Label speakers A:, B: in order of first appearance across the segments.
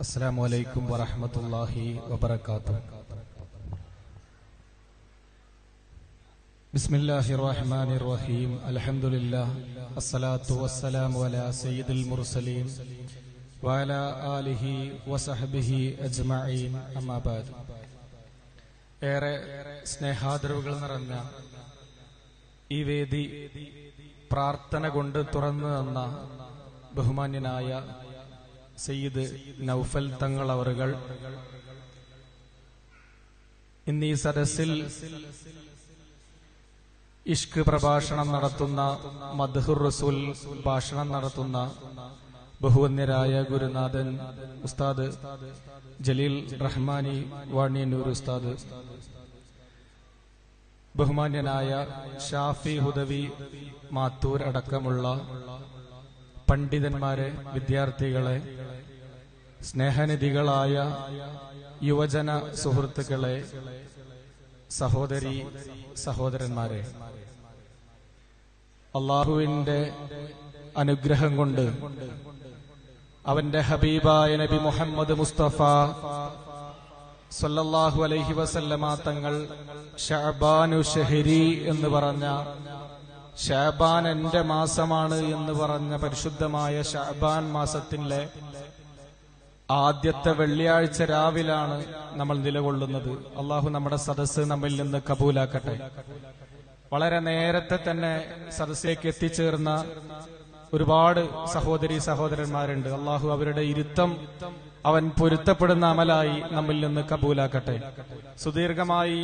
A: السلام عليكم ورحمة الله وبركاته بسم الله الرحمن الرحيم الحمد لله الصلاة والسلام على سيد المرسلين وعلى آله وصحبه أجمعين أما بعد ഏറെ സ്നേഹാദരവുകൾ നിറഞ്ഞ ഈ വേദി പ്രാർത്ഥന കൊണ്ട് തുറന്നു തന്ന ബഹുമാന്യനായ സയ്യിദ് നൌഫൽ തങ്ങൾ അവറുകൾ ഇന്ന് ഈ സദസ്സിൽ ഇഷ്ക് പ്രഭാഷണം നടത്തുന്ന മദ്ഹുർ റസൂൽ ഭാഷണം നടത്തുന്ന ബഹുവന്യരായ ഗുരുനാഥൻ ഉസ്താദ് ജലീൽ റഹ്മാനി വാണിയന്നൂർ ഉസ്താദ് ബഹുമാന്യനായ ഷാഫി ഹുദവി മാത്തൂർ അടക്കമുള്ള പണ്ഡിതന്മാരെ വിദ്യാർത്ഥികളെ സ്നേഹനിധികളായ യുവജന സുഹൃത്തുക്കളെ സഹോദരി സഹോദരന്മാരെ അള്ളാഹുവിന്റെ അനുഗ്രഹം കൊണ്ട് അവന്റെ ഹബീബായ നബി മുഹമ്മദ് മുസ്തഫ സല്ലല്ലാഹു അലൈഹി വസല്ലമ തങ്ങൾ ഷഅബാനു ഷഹരി എന്ന് പറഞ്ഞ ഷാബാൻ എന്റെ മാസമാണ് എന്ന് പറഞ്ഞ പരിശുദ്ധമായ ഷാബാൻ മാസത്തിലെ ആദ്യത്തെ വെള്ളിയാഴ്ച രാവിലാണ് നമ്മൾ നിലകൊള്ളുന്നത് അള്ളാഹു നമ്മുടെ സദസ്സ് നമ്മിൽ നിന്ന് കബൂലാക്കട്ടെ വളരെ നേരത്തെ തന്നെ സദസ്സിലേക്ക് എത്തിച്ചേർന്ന ഒരുപാട് സഹോദരി സഹോദരന്മാരുണ്ട് അള്ളാഹു അവരുടെ ഇരുത്തം അവൻ പൊരുത്തപ്പെടുന്ന അമലായി നമ്മിൽ നിന്ന് കബൂലാക്കട്ടെ സുദീർഘമായി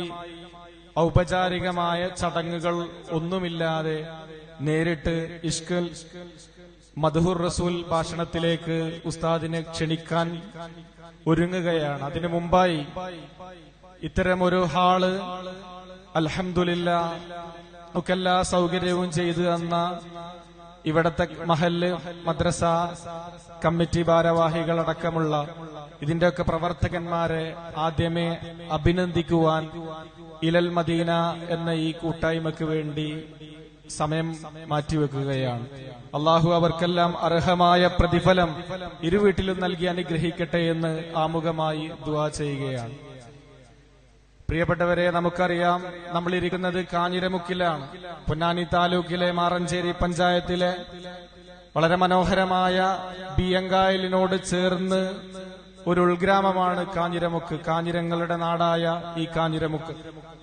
A: ഔപചാരികമായ ചടങ്ങുകൾ ഒന്നുമില്ലാതെ നേരിട്ട് ഇഷ്കൽ മധുഹുർ റസൂൽ ഭാഷണത്തിലേക്ക് ഉസ്താദിനെ ക്ഷണിക്കാൻ ഒരുങ്ങുകയാണ് അതിനു മുമ്പായി ഇത്തരം ഒരു ഹാള് അൽഹമില്ല നമുക്കെല്ലാ സൗകര്യവും ചെയ്തു തന്ന ഇവിടത്തെ മഹല്ല് മദ്രസ കമ്മിറ്റി ഭാരവാഹികൾ അടക്കമുള്ള ഇതിന്റെയൊക്കെ പ്രവർത്തകന്മാരെ ആദ്യമേ അഭിനന്ദിക്കുവാൻ ഇലൽ മദീന എന്ന ഈ കൂട്ടായ്മക്ക് വേണ്ടി സമയം മാറ്റിവെക്കുകയാണ് അള്ളാഹു അവർക്കെല്ലാം അർഹമായ പ്രതിഫലം ഇരുവീട്ടിലും നൽകി അനുഗ്രഹിക്കട്ടെ എന്ന് ആമുഖമായി ദുവാ ചെയ്യുകയാണ് പ്രിയപ്പെട്ടവരെ നമുക്കറിയാം നമ്മൾ ഇരിക്കുന്നത് കാഞ്ഞിരമുക്കിലാണ് പൊന്നാനി താലൂക്കിലെ മാറഞ്ചേരി പഞ്ചായത്തിലെ വളരെ മനോഹരമായ ബിയങ്കായലിനോട് ചേർന്ന് ഒരു ഉൾഗ്രാമമാണ് കാഞ്ഞിരമുക്ക് കാഞ്ഞിരങ്ങളുടെ നാടായ ഈ കാഞ്ഞിരമുക്ക്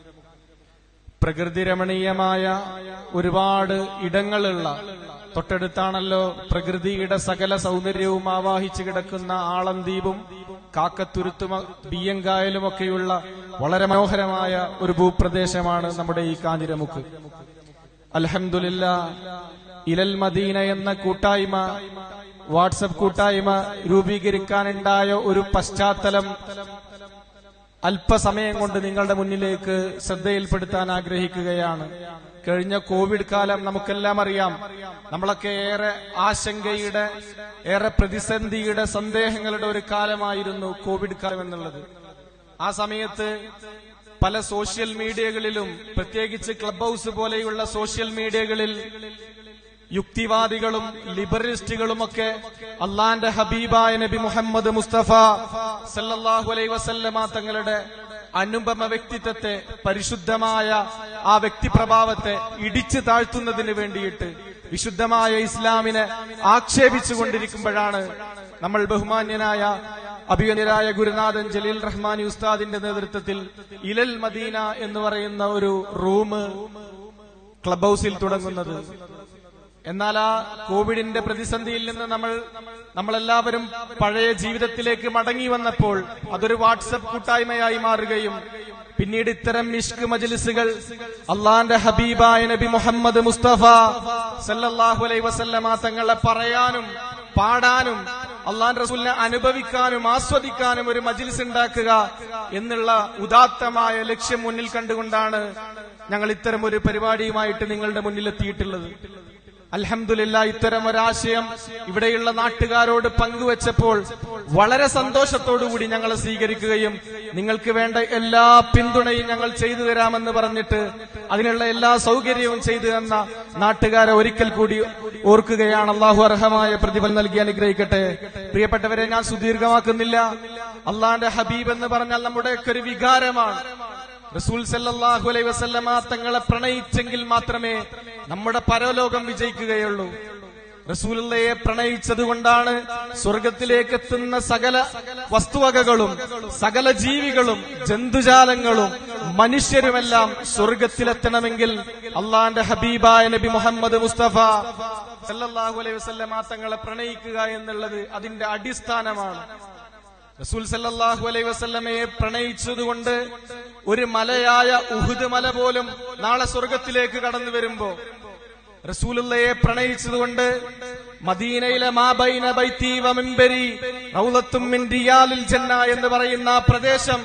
A: പ്രകൃതി രമണീയമായ ഒരുപാട് ഇടങ്ങളുള്ള തൊട്ടടുത്താണല്ലോ പ്രകൃതിയുടെ സകല സൗന്ദര്യവും ആവാഹിച്ചു കിടക്കുന്ന ആളംദ്വീപും കാക്കത്തുരുത്തും ബിയ്യങ്കായലുമൊക്കെയുള്ള വളരെ മനോഹരമായ ഒരു ഭൂപ്രദേശമാണ് നമ്മുടെ ഈ കാഞ്ഞിരമുക്ക് അലഹമില്ല ഇലൽ മദീന എന്ന കൂട്ടായ്മ വാട്സപ്പ് കൂട്ടായ്മ രൂപീകരിക്കാനുണ്ടായ ഒരു പശ്ചാത്തലം അല്പസമയം കൊണ്ട് നിങ്ങളുടെ മുന്നിലേക്ക് ശ്രദ്ധയിൽപ്പെടുത്താൻ ആഗ്രഹിക്കുകയാണ് കഴിഞ്ഞ കോവിഡ് കാലം നമുക്കെല്ലാം അറിയാം നമ്മളൊക്കെ ഏറെ ആശങ്കയുടെ ഏറെ പ്രതിസന്ധിയുടെ സന്ദേഹങ്ങളുടെ ഒരു കാലമായിരുന്നു കോവിഡ് കാലം എന്നുള്ളത് ആ സമയത്ത് പല സോഷ്യൽ മീഡിയകളിലും പ്രത്യേകിച്ച് ക്ലബ് ഹൗസ് പോലെയുള്ള സോഷ്യൽ മീഡിയകളിൽ യുക്തിവാദികളും ലിബറലിസ്റ്റുകളുമൊക്കെ അള്ളാന്റെ ഹബീബായ നബി മുഹമ്മദ് മുസ്തഫ സല്ലല്ലാഹു അലൈ വസല്ലമ തങ്ങളുടെ അനുപമ വ്യക്തിത്വത്തെ പരിശുദ്ധമായ ആ വ്യക്തിപ്രഭാവത്തെ ഇടിച്ചു താഴ്ത്തുന്നതിന് വേണ്ടിയിട്ട് വിശുദ്ധമായ ഇസ്ലാമിനെ ആക്ഷേപിച്ചുകൊണ്ടിരിക്കുമ്പോഴാണ് നമ്മൾ ബഹുമാന്യനായ അഭിയന്യരായ ഗുരുനാഥൻ ജലീൽ റഹ്മാനി ഉസ്താദിന്റെ നേതൃത്വത്തിൽ ഇലൽ മദീന എന്ന് പറയുന്ന ഒരു റൂം ക്ലബ് ഹൗസിൽ തുടങ്ങുന്നത് എന്നാൽ ആ കോവിഡിന്റെ പ്രതിസന്ധിയിൽ നിന്ന് നമ്മൾ നമ്മളെല്ലാവരും പഴയ ജീവിതത്തിലേക്ക് മടങ്ങി വന്നപ്പോൾ അതൊരു വാട്സപ്പ് കൂട്ടായ്മയായി മാറുകയും പിന്നീട് ഇത്തരം ഇഷ്ക് മജ്ലിസുകൾ അള്ളാന്റെ ഹബീബായ നബി മുഹമ്മദ് മുസ്തഫ സല്ലല്ലാഹു അലൈ വസല്ലമ തങ്ങളെ പറയാനും പാടാനും അള്ളാൻ റസൂലിനെ അനുഭവിക്കാനും ആസ്വദിക്കാനും ഒരു മജ്ലിസ് ഉണ്ടാക്കുക എന്നുള്ള ഉദാത്തമായ ലക്ഷ്യം മുന്നിൽ കണ്ടുകൊണ്ടാണ് ഞങ്ങൾ ഇത്തരം ഒരു പരിപാടിയുമായിട്ട് നിങ്ങളുടെ മുന്നിലെത്തിയിട്ടുള്ളത് അൽഹംദുലില്ല ഇത്തരം ഒരാശയം ഇവിടെയുള്ള നാട്ടുകാരോട് പങ്കുവച്ചപ്പോൾ വളരെ സന്തോഷത്തോടുകൂടി ഞങ്ങൾ സ്വീകരിക്കുകയും നിങ്ങൾക്ക് വേണ്ട എല്ലാ പിന്തുണയും ഞങ്ങൾ ചെയ്തു തരാമെന്ന് പറഞ്ഞിട്ട് അതിനുള്ള എല്ലാ സൗകര്യവും ചെയ്തു തന്ന നാട്ടുകാരെ ഒരിക്കൽ കൂടി ഓർക്കുകയാണ് അള്ളാഹു അർഹമായ പ്രതിഫലം നൽകി അനുഗ്രഹിക്കട്ടെ പ്രിയപ്പെട്ടവരെ ഞാൻ സുദീർഘമാക്കുന്നില്ല അള്ളാന്റെ ഹബീബ് എന്ന് പറഞ്ഞാൽ നമ്മുടെയൊക്കെ ഒരു വികാരമാണ് റസൂൽ സല്ലല്ലാഹു അലൈഹി വസല്ലമ തങ്ങളെ പ്രണയിച്ചെങ്കിൽ മാത്രമേ നമ്മുടെ പരലോകം വിജയിക്കുകയുള്ളൂ റസൂലുള്ളയെ പ്രണയിച്ചതുകൊണ്ടാണ് സ്വർഗത്തിലേക്ക് എത്തുന്ന സകല വസ്തുവകകളും സകല ജീവികളും ജന്തുജാലങ്ങളും മനുഷ്യരുമെല്ലാം സ്വർഗത്തിലെത്തണമെങ്കിൽ അള്ളാന്റെ ഹബീബായ നബി മുഹമ്മദ് മുസ്തഫ സല്ലല്ലാഹു അലൈഹി വസല്ലമ തങ്ങളെ പ്രണയിക്കുക എന്നുള്ളത് അതിന്റെ അടിസ്ഥാനമാണ് റസൂൽ സല്ലല്ലാഹു അലൈഹി വസല്ലമയെ പ്രണയിച്ചതുകൊണ്ട് ഒരു മലയായ ഉഹുദ് മല പോലും നാളെ സ്വർഗത്തിലേക്ക് കടന്നു വരുമ്പോ റസൂലുള്ളയെ പ്രണയിച്ചതുകൊണ്ട് മദീനയിലെ മാബൈന ബൈത്തി വമിമ്പരി റൗലത്തും മിൻ റിയാലിൽ ജന്ന എന്ന് പറയുന്ന ആ പ്രദേശം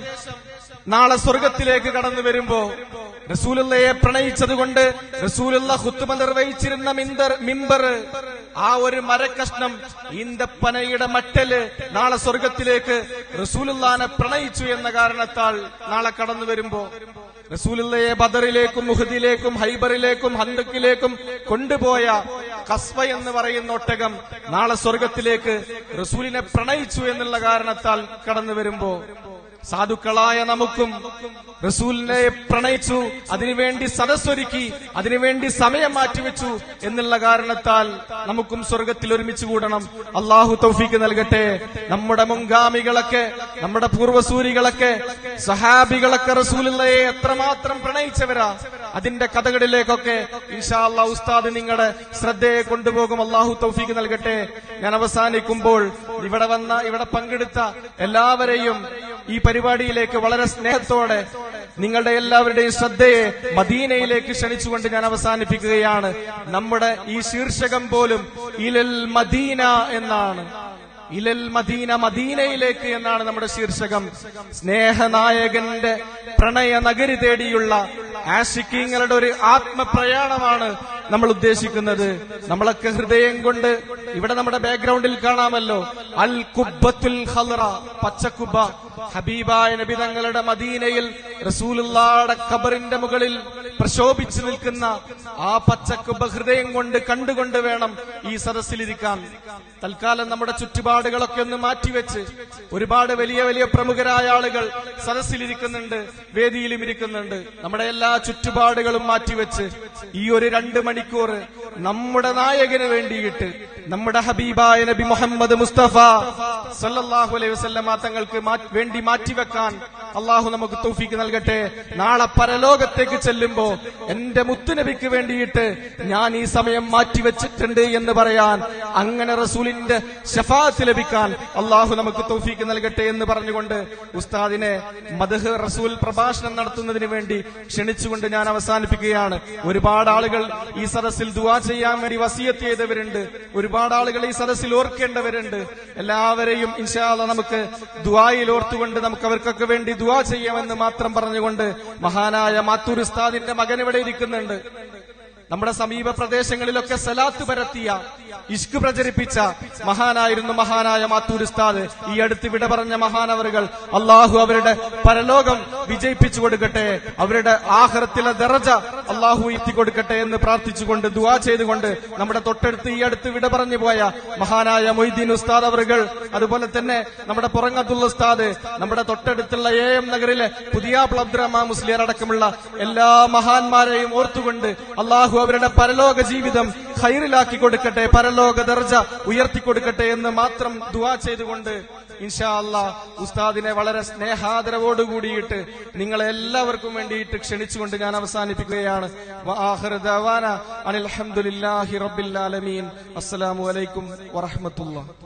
A: നാളെ സ്വർഗത്തിലേക്ക് കടന്നു വരുമ്പോ റസൂലുള്ളയെ പ്രണയിച്ചതുകൊണ്ട് റസൂലുള്ള ഹുത്തുമ നിർവഹിച്ചിരുന്ന മിന്തർ മിമ്പർ ആ ഒരു മരക്കഷ്ണം ഈന്തപ്പനയുടെ മട്ടല് നാളെ സ്വർഗത്തിലേക്ക് റസൂലുള്ളാനെ പ്രണയിച്ചു എന്ന കാരണത്താൽ നാളെ കടന്നു വരുമ്പോ റസൂലുള്ളയെ ബദറിലേക്കും മുഹദിലേക്കും ഹൈബറിലേക്കും ഹന്തക്കിലേക്കും കൊണ്ടുപോയ കസ്വ എന്ന് പറയുന്ന ഒട്ടകം നാളെ സ്വർഗത്തിലേക്ക് റസൂലിനെ പ്രണയിച്ചു എന്നുള്ള കാരണത്താൽ കടന്നു വരുമ്പോ സാധുക്കളായ നമുക്കും റസൂലിനെ പ്രണയിച്ചു അതിനുവേണ്ടി സദസ്സൊരുക്കി അതിനുവേണ്ടി സമയം മാറ്റിവെച്ചു എന്നുള്ള കാരണത്താൽ നമുക്കും സ്വർഗത്തിൽ ഒരുമിച്ച് കൂടണം അള്ളാഹു തൗഫീക്ക് നൽകട്ടെ നമ്മുടെ മുൻഗാമികളൊക്കെ നമ്മുടെ പൂർവ്വസൂരികളൊക്കെ സഹാബികളൊക്കെ റസൂലുള്ളയെ എത്രമാത്രം പ്രണയിച്ചവരാ അതിന്റെ കഥകളിലേക്കൊക്കെ ഇൻഷാ അള്ളാഹ് ഉസ്താദ് നിങ്ങളുടെ ശ്രദ്ധയെ കൊണ്ടുപോകും അള്ളാഹു തൗഫീക്ക് നൽകട്ടെ ഞാൻ അവസാനിക്കുമ്പോൾ ഇവിടെ വന്ന ഇവിടെ പങ്കെടുത്ത എല്ലാവരെയും ഈ പരിപാടിയിലേക്ക് വളരെ സ്നേഹത്തോടെ നിങ്ങളുടെ എല്ലാവരുടെയും ശ്രദ്ധയെ മദീനയിലേക്ക് ക്ഷണിച്ചുകൊണ്ട് ഞാൻ അവസാനിപ്പിക്കുകയാണ് നമ്മുടെ ഈ ശീർഷകം പോലും ഇലൽ മദീന എന്നാണ് ഇലൽ മദീന മദീനയിലേക്ക് എന്നാണ് നമ്മുടെ ശീർഷകം സ്നേഹനായകന്റെ പ്രണയ നഗരി തേടിയുള്ള ആഷിക്കീങ്ങളുടെ ഒരു ആത്മപ്രയാണമാണ് നമ്മൾ ഉദ്ദേശിക്കുന്നത് നമ്മളൊക്കെ ഹൃദയം കൊണ്ട് ഇവിടെ നമ്മുടെ ബാക്ക്ഗ്രൗണ്ടിൽ കാണാമല്ലോ അൽ കുബ്ബത്തുൽ ഖൽറ പച്ചക്കുബ്ബ ഹബീബായ നബി തങ്ങളുടെ മദീനയിൽ റസൂലുള്ളാടെ ഖബറിന്റെ മുകളിൽ പ്രശോഭിച്ചു നിൽക്കുന്ന ആ പച്ചക്കുബ്ബ ഹൃദയം കൊണ്ട് കണ്ടുകൊണ്ട് വേണം ഈ സദസ്സിലിരിക്കാൻ തൽക്കാലം നമ്മുടെ ചുറ്റുപാടുകളൊക്കെ ഒന്ന് മാറ്റിവെച്ച് ഒരുപാട് വലിയ വലിയ പ്രമുഖരായ ആളുകൾ സദസ്സിലിരിക്കുന്നുണ്ട് വേദിയിലും ഇരിക്കുന്നുണ്ട് നമ്മുടെ എല്ലാ ചുറ്റുപാടുകളും മാറ്റിവെച്ച് ഈ ഒരു രണ്ട് മണിക്കൂർ നമ്മുടെ നായകന് വേണ്ടിയിട്ട് നമ്മുടെ ഹബീബായ നബി മുഹമ്മദ് മുസ്തഫ സല്ലല്ലാഹു അലൈഹി വസല്ലമ തങ്ങൾക്ക് മാ- വേണ്ടി മാറ്റിവെക്കാൻ അള്ളാഹു നമുക്ക് തൗഫീക്ക് നൽകട്ടെ നാളെ പരലോകത്തേക്ക് ചെല്ലുമ്പോ എന്റെ മുത്തുനബിക്ക് വേണ്ടിയിട്ട് ഞാൻ ഈ സമയം മാറ്റിവെച്ചിട്ടുണ്ട് എന്ന് പറയാൻ അങ്ങനെ റസൂലിന്റെ ഷഫാത്ത് ലഭിക്കാൻ അള്ളാഹു നമുക്ക് തൗഫീക്ക് നൽകട്ടെ എന്ന് പറഞ്ഞുകൊണ്ട് ഉസ്താദിനെ മദഹ് റസൂൽ പ്രഭാഷണം നടത്തുന്നതിന് വേണ്ടി ക്ഷണിച്ചുകൊണ്ട് ഞാൻ അവസാനിപ്പിക്കുകയാണ് ഒരുപാട് ആളുകൾ ഈ സദസ്സിൽ ദുവാ ചെയ്യാൻ വേണ്ടി വസിയത്ത് ചെയ്തവരുണ്ട് ഒരുപാട് ആളുകൾ ഈ സദസ്സിൽ ഓർക്കേണ്ടവരുണ്ട് എല്ലാവരെയും ഇൻഷാല്ല നമുക്ക് ദുവായിൽ ഓർത്തുകൊണ്ട് നമുക്ക് അവർക്കൊക്കെ വേണ്ടി ദുവാ ചെയ്യാമെന്ന് മാത്രം പറഞ്ഞുകൊണ്ട് മഹാനായ മാത്തൂർ ഉസ്താദിന്റെ മകൻ ഇവിടെ ഇരിക്കുന്നുണ്ട് നമ്മുടെ സമീപ പ്രദേശങ്ങളിലൊക്കെ സലാത്ത് പരത്തിയ ഇഷ്ക് പ്രചരിപ്പിച്ച മഹാനായിരുന്നു മഹാനായ മാത്തൂർ ഉസ്താദ് ഈ അടുത്ത് വിട പറഞ്ഞ മഹാനവറുകൾ അള്ളാഹു അവരുടെ പരലോകം വിജയിപ്പിച്ചു കൊടുക്കട്ടെ അവരുടെ ആഹ്റത്തിലെ ദറജ അള്ളാഹു എത്തി കൊടുക്കട്ടെ എന്ന് പ്രാർത്ഥിച്ചുകൊണ്ട് ദുവാ ചെയ്തുകൊണ്ട് നമ്മുടെ തൊട്ടടുത്ത് ഈ അടുത്ത് വിട പറഞ്ഞു പോയ മഹാനായ മൊയ്തീൻ ഉസ്താദ് അവറുകൾ അതുപോലെ തന്നെ നമ്മുടെ പുറങ്ങത്തുള്ള ഉസ്താദ് നമ്മുടെ തൊട്ടടുത്തുള്ള എ എം നഗറിലെ പുതിയ അബ്ദുറഹ്മാൻ മുസ്ലിയർ അടക്കമുള്ള എല്ലാ മഹാന്മാരെയും ഓർത്തുകൊണ്ട് അള്ളാഹു അവരുടെ പരലോക ജീവിതം ഖൈറിലാക്കി കൊടുക്കട്ടെ പരലോക ദർജ ഉയർത്തി കൊടുക്കട്ടെ എന്ന് മാത്രം ദുവാ ചെയ്തുകൊണ്ട് ഇൻഷാ അല്ലാ ഉസ്താദിനെ വളരെ സ്നേഹാദരവോട് കൂടിയിട്ട് നിങ്ങളെ എല്ലാവർക്കും വേണ്ടിയിട്ട് ക്ഷണിച്ചുകൊണ്ട് ഞാൻ അവസാനിപ്പിക്കുകയാണ് വആഖിറു ദഅവാന അനിൽ ഹംദുലില്ലാഹി റബ്ബിൽ ആലമീൻ അസ്സലാമു അലൈക്കും വറഹ്മത്തുള്ളാഹി